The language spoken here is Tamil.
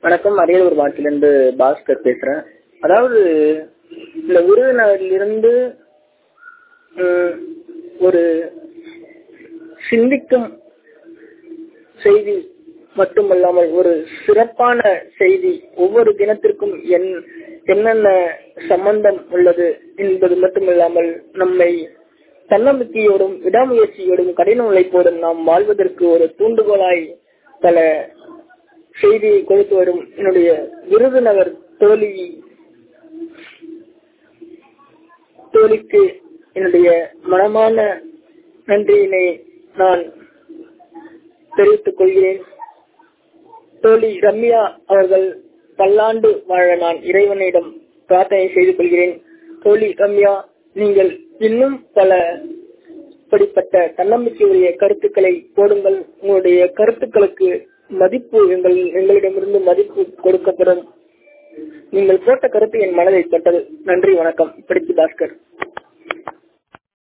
வணக்கம் அரியலூர் மாவட்டத்திலிருந்து பாஸ்கர் பேசுறேன் அதாவது இந்த விருதுநகரிலிருந்து ம், ஒரு சிந்திக்கும் செய்தி மட்டுமல்லாமல் ஒரு சிறப்பான செய்தி ஒவ்வொரு தினத்திற்கும் என் என்னென்ன சம்பந்தம் உள்ளது என்பது மட்டுமில்லாமல் நம்மை தன்னம்பிக்கையோடும் விடாமுயற்சியோடும் கடின உழைப்போடும் நாம் வாழ்வதற்கு ஒரு தூண்டுகோலாய் பல செய்தியை கொடுத்து வரும் என்னுடைய விருதுநகர் தோழி தோழிக்கு என்னுடைய மனமான நன்றியினை நான் தெரிவித்துக் கொள்கிறேன் தோழி ரம்யா அவர்கள் பல்லாண்டு வாழ நான் இறைவனிடம் பிரார்த்தனை செய்து கொள்கிறேன் தோழி ரம்யா நீங்கள் இன்னும் பல இப்படிப்பட்ட தன்னம்பிக்கையுடைய கருத்துக்களை போடுங்கள் உங்களுடைய கருத்துக்களுக்கு மதிப்பு எங்கள் எங்களிடமிருந்து மதிப்பு கொடுக்கப்படும் நீங்கள் போட்ட கருத்து என் மனதை தொட்டது நன்றி வணக்கம் இப்படிக்கு பாஸ்கர்